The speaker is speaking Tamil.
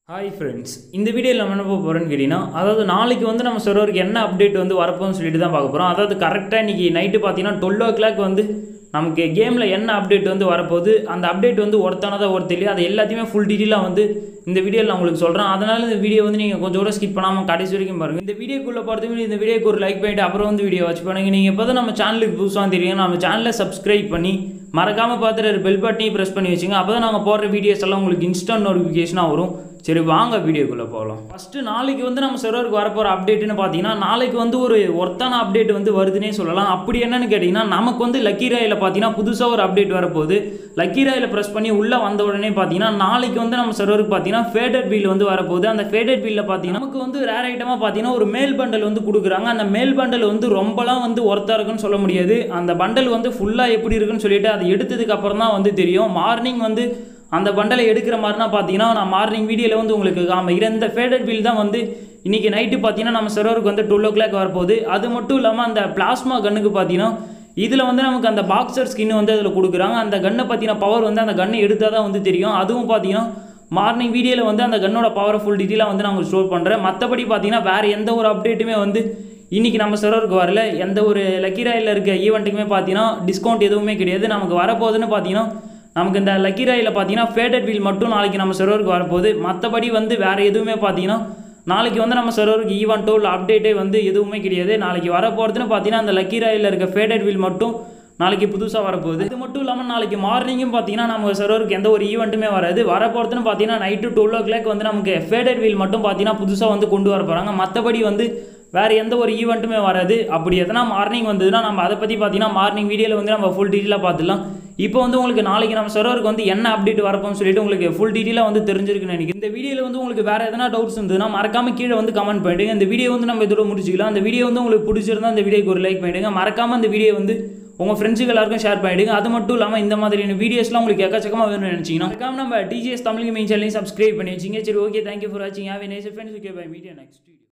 ஹாய் ஃப்ரெண்ட்ஸ் இந்த வீடியோவில் நம்ம என்ன பார்க்க போகிறோன்னு கேட்டிங்கன்னா அதாவது நாளைக்கு வந்து நம்ம சர்வருக்கு என்ன அப்டேட் வந்து வரப்போகுதுன்னு சொல்லிட்டு தான் பார்க்க போகிறோம் அதாவது கரெக்டாக இன்றைக்கி நைட்டு பார்த்தீங்கன்னா டுவெல் ஓ கிளாக் வந்து நமக்கு கேமில் என்ன அப்டேட் வந்து வரப்போகுது அந்த அப்டேட் வந்து ஒருத்தானதாக ஒருத்தர் இல்லையா அது எல்லாத்தையுமே ஃபுல் டீட்டெயிலாக வந்து இந்த வீடியோவில் நான் உங்களுக்கு சொல்கிறேன் அதனால் இந்த வீடியோ வந்து நீங்கள் கொஞ்சம் கூட ஸ்கிப் பண்ணாமல் கடைசி வரைக்கும் பாருங்கள் இந்த வீடியோக்குள்ளே போகிறதுக்கு முன்னாடி இந்த வீடியோக்கு ஒரு லைக் பண்ணிட்டு அப்புறம் வந்து வீடியோ வாட்ச் பண்ணுங்கள் நீங்கள் இப்போ தான் நம்ம சேனலுக்கு புதுசாக தெரியும் நம்ம சேனலை சப்ஸ்கிரைப் பண்ணி மறக்காமல் பார்த்துட்டு பெல் பட்டனையும் ப்ரெஸ் பண்ணி வச்சுங்க அப்போ தான் நாங்கள் போடுற வீடியோஸ் எல்லாம் உங்களுக்கு இன்ஸ்டன்ட் நோட்டிஃபிகேஷனாக வரும் சரி வாங்க வீடியோக்குள்ளே போகலாம் ஃபஸ்ட்டு நாளைக்கு வந்து நம்ம சர்வருக்கு வரப்போகிற அப்டேட்டுன்னு பார்த்தீங்கன்னா நாளைக்கு வந்து ஒரு ஒர்த்தான அப்டேட் வந்து வருதுன்னே சொல்லலாம் அப்படி என்னன்னு கேட்டிங்கன்னா நமக்கு வந்து லக்கி ராயில் பார்த்தீங்கன்னா புதுசாக ஒரு அப்டேட் வரப்போகுது லக்கி ராயில் ப்ரெஸ் பண்ணி உள்ளே வந்த உடனே பார்த்தீங்கன்னா நாளைக்கு வந்து நம்ம சர்வருக்கு பார்த்தீங்கன்னா ஃபேடட் பில் வந்து வரப்போகுது அந்த ஃபேடட் பில்லில் பார்த்தீங்கன்னா நமக்கு வந்து ரேர் ஐட்டமாக பார்த்தீங்கன்னா ஒரு மேல் பண்டல் வந்து கொடுக்குறாங்க அந்த மேல் பண்டல் வந்து ரொம்பலாம் வந்து ஒர்த்தாக இருக்குன்னு சொல்ல முடியாது அந்த பண்டல் வந்து ஃபுல்லாக எப்படி இருக்குன்னு சொல்லிட்டு அதை எடுத்ததுக்கு அப்புறம் தான் வந்து தெரியும் மார்னிங் வந்து அந்த பண்டலை எடுக்கிற மாதிரினா பார்த்தீங்கன்னா நான் மார்னிங் வீடியோவில் வந்து உங்களுக்கு காமிக்கிறேன் இந்த ஃபேடட் பில் தான் வந்து இன்றைக்கி நைட்டு பார்த்தீங்கன்னா நம்ம சர்வருக்கு வந்து டுவெல் ஓ கிளாக் வரப்போகுது அது மட்டும் இல்லாமல் அந்த பிளாஸ்மா கன்னுக்கு பார்த்தீங்கன்னா இதில் வந்து நமக்கு அந்த பாக்ஸர் ஸ்கின் வந்து அதில் கொடுக்குறாங்க அந்த கன்னை பற்றின பவர் வந்து அந்த கன்னை எடுத்தால் தான் வந்து தெரியும் அதுவும் பார்த்தீங்கன்னா மார்னிங் வீடியோவில் வந்து அந்த கன்னோட பவரை ஃபுல் டீட்டெயிலாக வந்து நான் உங்களுக்கு ஸ்டோர் பண்ணுறேன் மற்றபடி பார்த்தீங்கன்னா வேறு எந்த ஒரு அப்டேட்டுமே வந்து இன்றைக்கி நம்ம சர்வருக்கு வரல எந்த ஒரு லக்கி ராயில் இருக்க ஈவெண்ட்டுக்குமே பார்த்தீங்கன்னா டிஸ்கவுண்ட் எதுவுமே கிடையாது நமக்கு வரப்போகுதுன்னு பார்த்தீங்கன்னா நமக்கு இந்த லக்கி ராயில் பார்த்தீங்கன்னா ஃபேடட் வீல் மட்டும் நாளைக்கு நம்ம சர்வருக்கு வரப்போகுது மற்றபடி வந்து வேறு எதுவுமே பார்த்தீங்கன்னா நாளைக்கு வந்து நம்ம சர்வருக்கு ஈவெண்ட்டோ இல்லை அப்டேட்டே வந்து எதுவுமே கிடையாது நாளைக்கு வரப்போகிறதுன்னு பார்த்தீங்கன்னா அந்த லக்கி ராயில் இருக்க ஃபேடட் வீல் மட்டும் நாளைக்கு புதுசாக வரப்போகுது இது மட்டும் இல்லாமல் நாளைக்கு மார்னிங்கும் பார்த்தீங்கன்னா நம்ம சர்வருக்கு எந்த ஒரு ஈவெண்ட்டுமே வராது வரப்போகிறதுன்னு பார்த்தீங்கன்னா நைட்டு டுவெல் ஓ கிளாக் வந்து நமக்கு ஃபேடட் வீல் மட்டும் பார்த்தீங்கன்னா புதுசாக வந்து கொண்டு வர போகிறாங்க மற்றபடி வந்து வேறு எந்த ஒரு ஈவெண்ட்டுமே வராது அப்படி எதனா மார்னிங் வந்ததுன்னா நம்ம அதை பற்றி பார்த்தீங்கன்னா மார்னிங் வீடியோவில் வந்து நம்ம ஃபுல் டீட்டெயிலாக பார்த்துலாம் இப்போ வந்து உங்களுக்கு நாளைக்கு நம்ம சர்வருக்கு வந்து என்ன அப்டேட் வரப்போம்னு சொல்லிட்டு உங்களுக்கு ஃபுல் டீட்டெயிலாக வந்து தெரிஞ்சிருக்குன்னு நினைக்கிறேன் இந்த வீடியோவில் வந்து உங்களுக்கு வேறு எதனா டவுட்ஸ் இருந்ததுன்னா மறக்காம கீழே வந்து கமெண்ட் பண்ணிடுங்க இந்த வீடியோ வந்து நம்ம இதோட முடிச்சிக்கலாம் அந்த வீடியோ வந்து உங்களுக்கு பிடிச்சிருந்தா அந்த வீடியோக்கு ஒரு லைக் பண்ணிடுங்க மறக்காம அந்த வீடியோ வந்து உங்கள் ஃப்ரெண்ட்ஸுக்கு எல்லாருக்கும் ஷேர் பண்ணிடுங்க அது மட்டும் இல்லாமல் இந்த மாதிரியான வீடியோஸ்லாம் உங்களுக்கு எக்கச்சக்கமாக வேணும்னு நினச்சிங்கன்னா மறக்காம நம்ம டிஜிஎஸ் தமிழ் மெயின் சேனலையும் சப்ஸ்கிரைப் பண்ணி வச்சிங்க சரி ஓகே தேங்க்யூ ஃபார் வாட்சிங் have nice friends okay bye media next